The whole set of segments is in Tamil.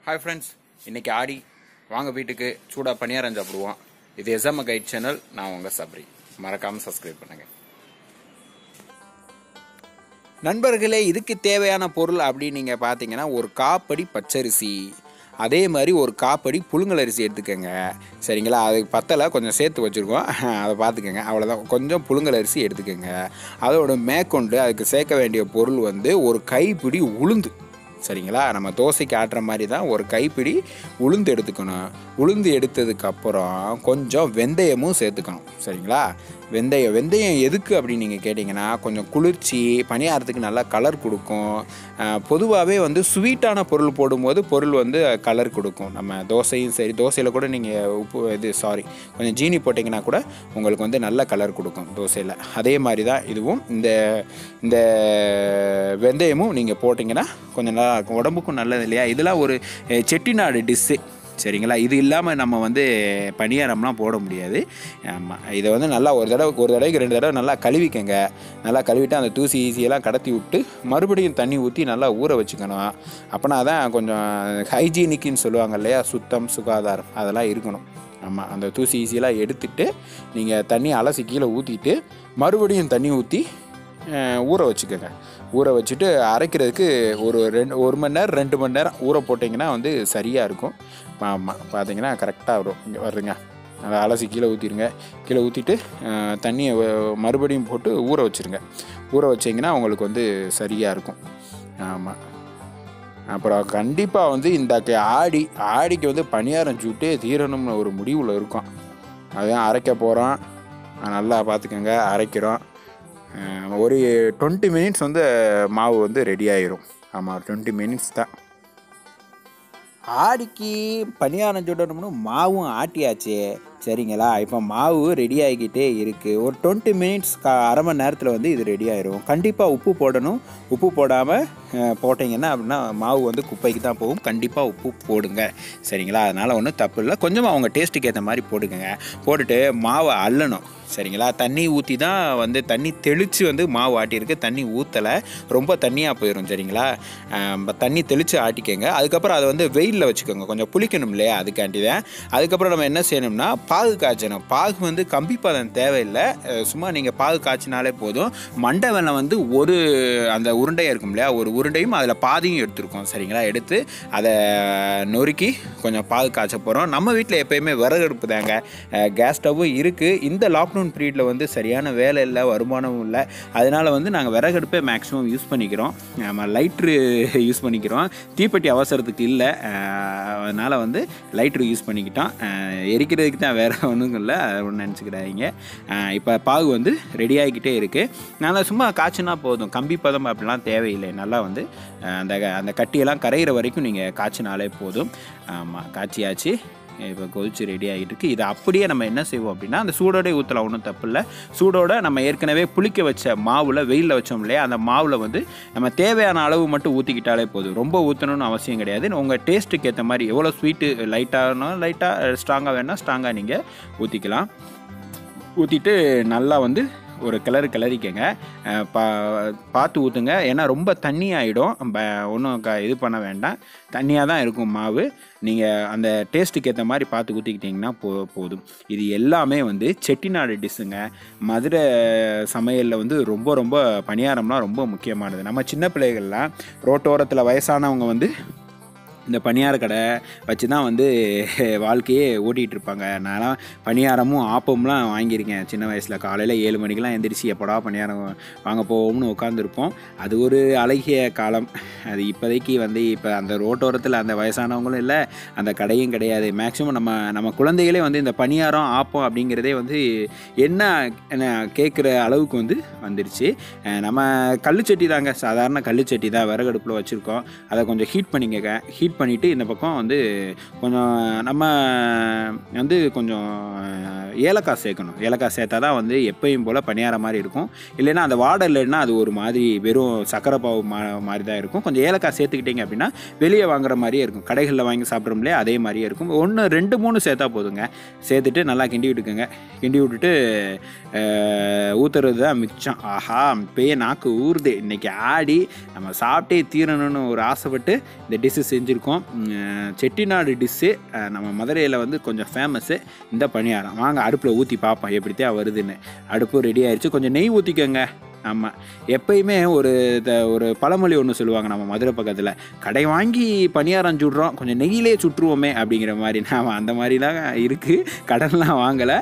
ஹாய் ஃப்ரெண்ட்ஸ் இன்னைக்கு ஆடி வாங்க வீட்டுக்கு சூடாக பணியாரம் சாப்பிடுவோம் இது எஸ்எம் கைட் சேனல் நான் உங்கள் சப்ரி மறக்காமல் சப்ஸ்கிரைப் பண்ணுங்க நண்பர்களே இதுக்கு தேவையான பொருள் அப்படின்னு நீங்கள் பார்த்தீங்கன்னா ஒரு காப்படி பச்சரிசி அதே மாதிரி ஒரு காப்படி புழுங்கல் அரிசி எடுத்துக்கோங்க சரிங்களா அதுக்கு பத்தலை கொஞ்சம் சேர்த்து வச்சுருக்கோம் அதை பார்த்துக்கோங்க அவ்வளோதான் கொஞ்சம் புழுங்கல் அரிசி எடுத்துக்கோங்க அதோட மேற்கொண்டு அதுக்கு சேர்க்க வேண்டிய பொருள் வந்து ஒரு கைப்பிடி உளுந்து சரிங்களா நம்ம தோசைக்கு ஆட்டுற மாதிரி தான் ஒரு கைப்பிடி உளுந்து எடுத்துக்கணும் உளுந்து எடுத்ததுக்கப்புறம் கொஞ்சம் வெந்தயமும் சேர்த்துக்கணும் சரிங்களா வெந்தயம் வெந்தயம் எதுக்கு அப்படின்னு நீங்கள் கேட்டிங்கன்னா கொஞ்சம் குளிர்ச்சி பணியாரத்துக்கு நல்லா கலர் கொடுக்கும் பொதுவாகவே வந்து ஸ்வீட்டான பொருள் போடும்போது பொருள் வந்து கலர் கொடுக்கும் நம்ம தோசையும் சரி தோசையில் கூட நீங்கள் உப்பு இது சாரி கொஞ்சம் ஜீனி போட்டிங்கன்னா கூட உங்களுக்கு வந்து நல்ல கலர் கொடுக்கும் தோசையில் அதே மாதிரி தான் இதுவும் இந்த இந்த வெந்தயமும் நீங்கள் போட்டிங்கன்னா கொஞ்சம் நல்லா இருக்கும் உடம்புக்கும் நல்லது இல்லையா இதெல்லாம் ஒரு அஹ், செட்டிநாடு டிஷ்ஷு சரிங்களா இது இல்லாமல் நம்ம வந்து பணியாரம்லாம் போட முடியாது ஆமாம் இதை வந்து நல்லா ஒரு தடவை ஒரு தடவைக்கு ரெண்டு தடவை நல்லா கழுவிக்கங்க நல்லா கழுவிட்டு அந்த தூசி ஈஸியெல்லாம் கடத்தி விட்டு மறுபடியும் தண்ணி ஊற்றி நல்லா ஊற வச்சுக்கணும் அப்போனா தான் கொஞ்சம் ஹைஜீனிக்குன்னு சொல்லுவாங்க இல்லையா சுத்தம் சுகாதாரம் அதெல்லாம் இருக்கணும் ஆமாம் அந்த தூசி ஈஸியெல்லாம் எடுத்துட்டு நீங்கள் தண்ணி அலசி கீழே ஊற்றிட்டு மறுபடியும் தண்ணி ஊற்றி ஊற வச்சுக்கோங்க ஊற வச்சுட்டு அரைக்கிறதுக்கு ஒரு ரெண்டு ஒரு மணி நேரம் ரெண்டு மணி நேரம் ஊற போட்டிங்கன்னா வந்து சரியாக இருக்கும் ஆமாம் பார்த்தீங்கன்னா கரெக்டாக வரும் இங்கே வருதுங்க அதை அலசி கீழே ஊற்றிடுங்க கீழே ஊற்றிட்டு தண்ணியை வ- மறுபடியும் போட்டு ஊற வச்சுருங்க ஊற வச்சிங்கன்னா உங்களுக்கு வந்து சரியாக இருக்கும் ஆமாம் அப்புறம் கண்டிப்பாக வந்து இந்த க- ஆடி ஆடிக்கு வந்து பணியாரம் சுட்டே தீரணும்னு ஒரு முடிவில் இருக்கும் அதான் அரைக்க போகிறோம் நல்லா பார்த்துக்கோங்க அரைக்கிறோம் அஹ் ஒரு டுவெண்ட்டி மினிட்ஸ் வந்து மாவு வந்து ரெடி ஆயிரும் ஆமாம் டுவெண்ட்டி மினிட்ஸ் தான் ஆடிக்கு பணியாரம் சுடணும்னு மாவும் ஆட்டியாச்சு சரிங்களா இப்போ மாவு ரெடி ஆகிக்கிட்டே இருக்குது ஒரு டுவெண்ட்டி மினிட்ஸ் கா அரை மணி நேரத்தில் வந்து இது ரெடி ஆயிரும் கண்டிப்பாக உப்பு போடணும் உப்பு போடாமல் போட்டிங்கன்னா அப்படின்னா மாவு வந்து குப்பைக்கு தான் போகும் கண்டிப்பாக உப்பு போடுங்க சரிங்களா அதனால் ஒன்றும் தப்பு இல்லை கொஞ்சமாக அவங்க டேஸ்ட்டுக்கு ஏற்ற மாதிரி போட்டுக்கோங்க போட்டுட்டு மாவை அள்ளணும் சரிங்களா தண்ணி ஊற்றி தான் வந்து தண்ணி தெளித்து வந்து மாவு ஆட்டியிருக்கு தண்ணி ஊற்றலை ரொம்ப தண்ணியாக போயிடும் சரிங்களா ஆம், தண்ணி தெளித்து ஆட்டிக்கோங்க அதுக்கப்புறம் அதை வந்து வெயிலில் வச்சுக்கோங்க கொஞ்சம் புளிக்கணும் இல்லையா அதுக்காண்டி தான் அதுக்கப்புறம் நம்ம என்ன செய்யணும்னா பாகு காய்ச்சணும் பாகு வந்து கம்பி பதம் தேவையில்லை அஹ், சும்மா நீங்கள் பாகு காய்ச்சினாலே போதும் மண்டை வெல்லம் வந்து ஒரு அந்த உருண்டையாக இருக்கும் இல்லையா ஒரு உருண்டையும் அதில் பாதியும் எடுத்துருக்கோம் சரிங்களா எடுத்து அதை நொறுக்கி கொஞ்சம் பாகு காய்ச்ச போகிறோம் நம்ம வீட்டில் எப்பயுமே விறகு அடுப்பு தாங்க அஹ், கேஸ் ஸ்டவ்வும் இருக்குது இந்த லாக்டவுன் பீரியடில் வந்து சரியான வேலை இல்லை வருமானமும் இல்லை அதனால் வந்து நாங்கள் விறகு அடுப்பே மேக்ஸிமம் யூஸ் பண்ணிக்கிறோம் நம்ம லைட்ரு யூஸ் பண்ணிக்கிறோம் தீப்பெட்டி அவசரத்துக்கு இல்லை அதனால் வந்து லைட்ரு யூஸ் பண்ணிக்கிட்டோம் அஹ், எரிக்கிறதுக்கு தான் வேறு ஒன்றும் இல்லை ஒன்று நினச்சிக்கிடாதீங்க இப்போ பாகு வந்து ரெடி ஆகிக்கிட்டே இருக்குது நல்லா சும்மா காய்ச்சினா போதும் கம்பி பதம் அப்படிலாம் தேவையில்லை நல்லா வந்து அஹ், அந்த அந்த கட்டியெல்லாம் கரையிற வரைக்கும் நீங்கள் காய்ச்சினாலே போதும் ஆமாம் காய்ச்சியாச்சு இப்போ கொதிச்சு ரெடி ஆகிட்டு இருக்கு இதை அப்படியே நம்ம என்ன செய்வோம் அப்படின்னா அந்த சூடோடய ஊற்றலாம் ஒன்றும் தப்பு இல்லை சூடோட நம்ம ஏற்கனவே புளிக்க வச்ச மாவில் வெயிலில் வச்சோம் இல்லையா அந்த மாவில் வந்து நம்ம தேவையான அளவு மட்டும் ஊற்றிக்கிட்டாலே போதும் ரொம்ப ஊற்றணும்னு அவசியம் கிடையாது உங்கள் டேஸ்ட்டுக்கு ஏற்ற மாதிரி எவ்வளோ ஸ்வீட்டு லைட்டாகனா லைட்டாக ஸ்ட்ராங்காக வேணால் ஸ்ட்ராங்காக நீங்கள் ஊற்றிக்கலாம் ஊற்றிட்டு நல்லா வந்து ஒரு கிளறு கிளறிக்கங்க அஹ் பா பார்த்து ஊற்றுங்க ஏன்னா ரொம்ப தண்ணி ஆகிடும் ஒன்றும் க இது பண்ண வேண்டாம் தண்ணியாக தான் இருக்கும் மாவு நீங்கள் அந்த டேஸ்ட்டுக்கு ஏற்ற மாதிரி பார்த்து ஊற்றிக்கிட்டிங்கன்னா போ போதும் இது எல்லாமே வந்து செட்டிநாடு டிஷ்ஷுங்க மதுரை சமையலில் வந்து ரொம்ப ரொம்ப பணியாரம்லாம் ரொம்ப முக்கியமானது நம்ம சின்ன பிள்ளைகள்லாம் ரோட்டோரத்தில் வயசானவங்க வந்து இந்த பணியார கடை வச்சு தான் வந்து வாழ்க்கையே ஓட்டிகிட்டு இருப்பாங்க நான்லாம் பணியாரமும் ஆப்பம்லாம் வாங்கியிருக்கேன் சின்ன வயசில் காலையில் ஏழு மணிக்கெலாம் எந்திரிச்சு எப்படா பணியாரம் வாங்க போவோம்னு உட்காந்துருப்போம் அது ஒரு அழகிய காலம் அது இப்போதைக்கு வந்து இப்போ அந்த ரோட்டோரத்தில் அந்த வயசானவங்களும் இல்லை அந்த கடையும் கிடையாது மேக்ஸிமம் நம்ம நம்ம குழந்தைகளே வந்து இந்த பணியாரம் ஆப்பம் அப்படிங்கிறதே வந்து என்ன என்ன கேட்குற அளவுக்கு வந்து வந்துருச்சு அஹ் நம்ம கல்லுச்சட்டி தாங்க சாதாரண கல்லுச்சட்டி தான் விறகடுப்பில் வச்சுருக்கோம் அதை கொஞ்சம் ஹீட் பண்ணிக்கங்க ஹீட் பண்ணிவிட்டு இந்த பக்கம் வந்து கொஞ்சம் நம்ம வந்து கொஞ்சம் ஏலக்காய் சேர்க்கணும் ஏலக்காய் சேர்த்தா தான் வந்து எப்பயும் போல் பணியார மாதிரி இருக்கும் இல்லைன்னா அந்த வாடை இல்லைன்னா அது ஒரு மாதிரி வெறும் சக்கரை பாவு மா மாதிரி தான் இருக்கும் கொஞ்சம் ஏலக்காய் சேர்த்துக்கிட்டீங்க அப்படின்னா வெளியே வாங்குற மாதிரியே இருக்கும் கடைகளில் வாங்கி சாப்பிட்றோம் இல்லையா அதே மாதிரியே இருக்கும் ஒன்று ரெண்டு மூணு சேர்த்தா போதுங்க சேர்த்துட்டு நல்லா கிண்டி விட்டுக்குங்க கிண்டி விட்டுட்டு ஊற்றுறது தான் மிச்சம் ஆஹா இப்பயே நாக்கு ஊறுது இன்னைக்கு ஆடி நம்ம சாப்பிட்டே தீரணும்னு ஒரு ஆசைப்பட்டு இந்த டிஷ்ஷு செஞ்சுருக்கோம் உம், செட்டிநாடு டிஷ்ஷு நம்ம மதுரையில் வந்து கொஞ்சம் ஃபேமஸ்ஸு இந்த பணியாரம் வாங்க அடுப்பில் ஊற்றி பார்ப்போம் எப்படித்தான் வருதுன்னு அடுப்பு ரெடி ஆயிடுச்சு கொஞ்சம் நெய் ஊற்றிக்கோங்க ஆமாம் எப்பயுமே ஒரு த- ஒரு பழமொழி ஒன்று சொல்லுவாங்க நம்ம மதுரை பக்கத்தில் கடை வாங்கி பணியாரம் சுடுறோம் கொஞ்சம் நெய்யிலே சுட்டுருவோமே அப்படிங்கிற மாதிரி நாம் அந்த மாதிரிலாம் இருக்குது கடன்லாம் வாங்கலை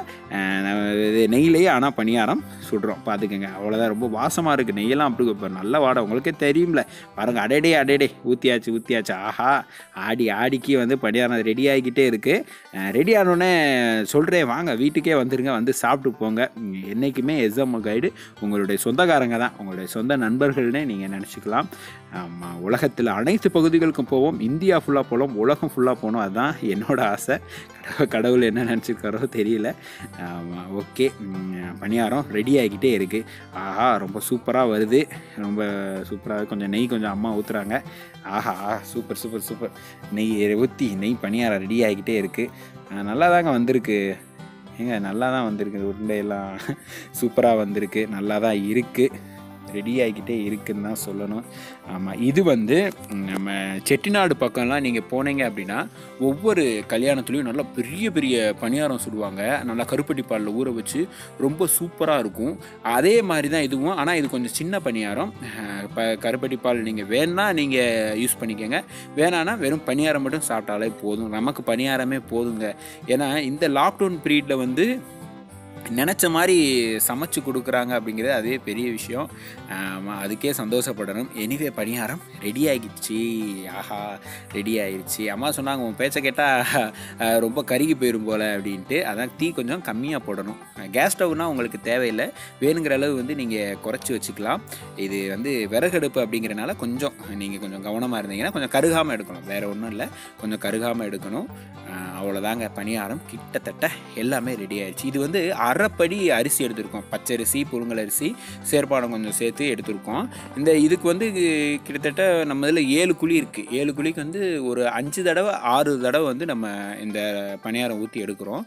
இது நெய்யிலேயே ஆனால் பணியாரம் சுடுறோம் பார்த்துக்கோங்க அவ்வளோதான் ரொம்ப வாசமாக இருக்குது நெய்யெல்லாம் அப்படி இப்போ நல்ல வாடை உங்களுக்கே தெரியும்ல பாருங்கள் அடேடே அடேடே ஊற்றியாச்சு ஊற்றியாச்சு ஆஹா ஆடி ஆடிக்கு வந்து பணியாரம் ரெடி ஆகிக்கிட்டே இருக்குது ரெடி ஆனோடனே சொல்கிறேன் வாங்க வீட்டுக்கே வந்துருங்க வந்து சாப்பிட்டு போங்க உம், என்றைக்குமே எஸ்எம் கைடு உங்களுடைய சொந்தக்காரங்க தான் உங்களுடைய சொந்த நண்பர்கள்னே நீங்கள் நினச்சிக்கலாம் ஆமாம் உலகத்தில் அனைத்து பகுதிகளுக்கும் போவோம் இந்தியா ஃபுல்லாக போகலாம் உலகம் ஃபுல்லாக போகணும் அதுதான் என்னோட ஆசை கடவுள் கடவுள் என்ன நினச்சிருக்காரோ தெரியல ஆமாம் ஓகே பணியாரம் ரெடி ஆகிக்கிட்டே இருக்குது ஆஹா ரொம்ப சூப்பராக வருது ரொம்ப சூப்பராக கொஞ்சம் நெய் கொஞ்சம் அம்மா ஊற்றுறாங்க ஆஹா சூப்பர் சூப்பர் சூப்பர் நெய் ஊற்றி நெய் பணியாரம் ரெடி ஆகிக்கிட்டே இருக்குது நல்லா தாங்க வந்திருக்கு ஏங்க நல்லா தான் வந்திருக்கு உருண்டையெல்லாம் சூப்பராக வந்திருக்கு நல்லா தான் இருக்குது ரெடி ஆகிக்கிட்டே இருக்குன்னு தான் சொல்லணும் ஆமாம் இது வந்து ம், நம்ம செட்டிநாடு பக்கம்லாம் நீங்கள் போனீங்க அப்படின்னா ஒவ்வொரு கல்யாணத்துலேயும் நல்லா பெரிய பெரிய பணியாரம் சுடுவாங்க நல்லா கருப்பட்டி பாலில் ஊற வச்சு ரொம்ப சூப்பராக இருக்கும் அதே மாதிரி தான் இதுவும் ஆனால் இது கொஞ்சம் சின்ன பணியாரம் இப்போ கருப்பட்டி பால் நீங்கள் வேணா நீங்கள் யூஸ் பண்ணிக்கோங்க வேணான்னா வெறும் பணியாரம் மட்டும் சாப்பிட்டாலே போதும் நமக்கு பணியாரமே போதுங்க ஏன்னா இந்த லாக்டவுன் பீரியடில் வந்து நினச்ச மாதிரி சமைச்சு கொடுக்குறாங்க அப்படிங்கிறது அதே பெரிய விஷயம் ஆமா, அதுக்கே சந்தோஷப்படணும் எனிவே பணியாரம் ரெடி ஆகிடுச்சு ஆஹா ரெடி ஆயிடுச்சு அம்மா சொன்னாங்க உன் பேச்சை கேட்டால் ரொம்ப கருகி போயிடும் போல் அப்படின்ட்டு அதான் தீ கொஞ்சம் கம்மியாக போடணும் கேஸ் ஸ்டவ்னா உங்களுக்கு தேவையில்லை வேணுங்கிற அளவு வந்து நீங்கள் குறைச்சி வச்சுக்கலாம் இது வந்து விறகடுப்பு அப்படிங்கிறனால கொஞ்சம் நீங்கள் கொஞ்சம் கவனமாக இருந்தீங்கன்னா கொஞ்சம் கருகாமல் எடுக்கணும் வேறு ஒன்றும் இல்லை கொஞ்சம் கருகாமல் எடுக்கணும் ஆஹ் அவ்வளோதாங்க பணியாரம் கிட்டத்தட்ட எல்லாமே ரெடி ஆயிடுச்சு இது வந்து அரைப்படி அரிசி எடுத்திருக்கோம் பச்சரிசி புழுங்கல் அரிசி சேர்ப்பாடம் கொஞ்சம் சேர்த்து எடுத்திருக்கோம் இந்த இதுக்கு வந்து கிட்டத்தட்ட நம்ம இதில் ஏழு குழி இருக்குது ஏழு குழிக்கு வந்து ஒரு அஞ்சு தடவை ஆறு தடவை வந்து நம்ம இந்த பணியாரம் ஊற்றி எடுக்கிறோம்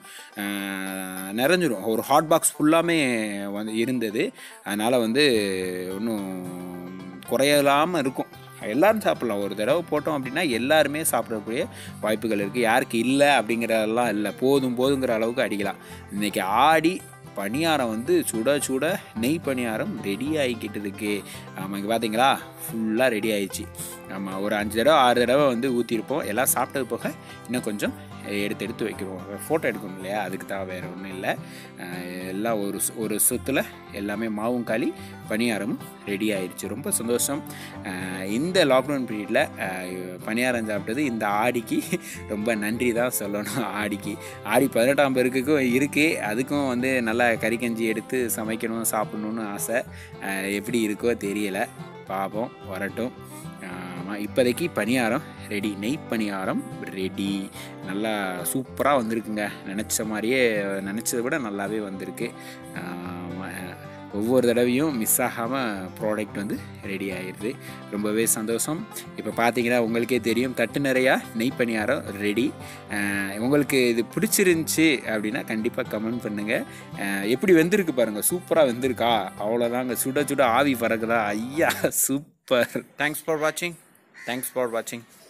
ஆஹ் நிறைஞ்சிரும் ஒரு ஹாட் பாக்ஸ் ஃபுல்லாமே வந்து இருந்தது அதனால் வந்து ஒன்றும் குறையலாமல் இருக்கும் எல்லாரும் சாப்பிட்லாம் ஒரு தடவை போட்டோம் அப்படின்னா எல்லாருமே சாப்பிடக்கூடிய வாய்ப்புகள் இருக்குது யாருக்கு இல்லை அப்படிங்கிறதெல்லாம் இல்லை போதும் போதுங்கிற அளவுக்கு அடிக்கலாம் இன்றைக்கி ஆடி பணியாரம் வந்து சுட சுட நெய் பணியாரம் ரெடி ஆகிக்கிட்டு இருக்கு ஆமாம் இங்கே பார்த்தீங்களா ஃபுல்லாக ரெடி ஆயிடுச்சு ஆமாம் ஒரு அஞ்சு தடவை ஆறு தடவை வந்து ஊற்றிருப்போம் எல்லாம் சாப்பிட்டது போக இன்னும் கொஞ்சம் எடுத்து எடுத்து வைக்கிறோம் ஃபோட்டோ எடுக்கணும் இல்லையா அதுக்கு தான் வேறு ஒன்றும் இல்லை அஹ் எல்லாம் ஒரு சு- ஒரு சுத்தில் எல்லாமே மாவும் காலி பணியாரமும் ரெடி ஆயிடுச்சு ரொம்ப சந்தோஷம் அஹ் இந்த லாக்டவுன் பீரியடில் பணியாரம் சாப்பிட்டது இந்த ஆடிக்கு ரொம்ப நன்றி தான் சொல்லணும் ஆடிக்கு ஆடி பதினெட்டாம் பேருக்குக்கும் இருக்குது அதுக்கும் வந்து நல்லா கறி கஞ்சி எடுத்து சமைக்கணும் சாப்பிடணுன்னு ஆசை அஹ் எப்படி இருக்கோ தெரியல பார்ப்போம் வரட்டும் ஆமாம் இப்போதைக்கு பணியாரம் ரெடி நெய் பணியாரம் ரெடி நல்லா சூப்பராக வந்திருக்குங்க நினச்ச மாதிரியே நினச்சதை விட நல்லாவே வந்திருக்கு ஆமா, ஒவ்வொரு தடவையும் மிஸ் ஆகாமல் ப்ராடக்ட் வந்து ரெடி ஆயிடுது ரொம்பவே சந்தோஷம் இப்போ பார்த்தீங்கன்னா உங்களுக்கே தெரியும் தட்டு நிறையா நெய் பணியாரம் ரெடி உங்களுக்கு இது பிடிச்சிருந்துச்சி அப்படின்னா கண்டிப்பாக கமெண்ட் பண்ணுங்கள் எப்படி வெந்திருக்கு பாருங்கள் சூப்பராக வெந்திருக்கா அவ்வளோதாங்க சுட சுட ஆவி பறக்குதா ஐயா சூப்பர் தேங்க்ஸ் ஃபார் வாட்சிங் தேங்க்ஸ் ஃபார் வாட்சிங்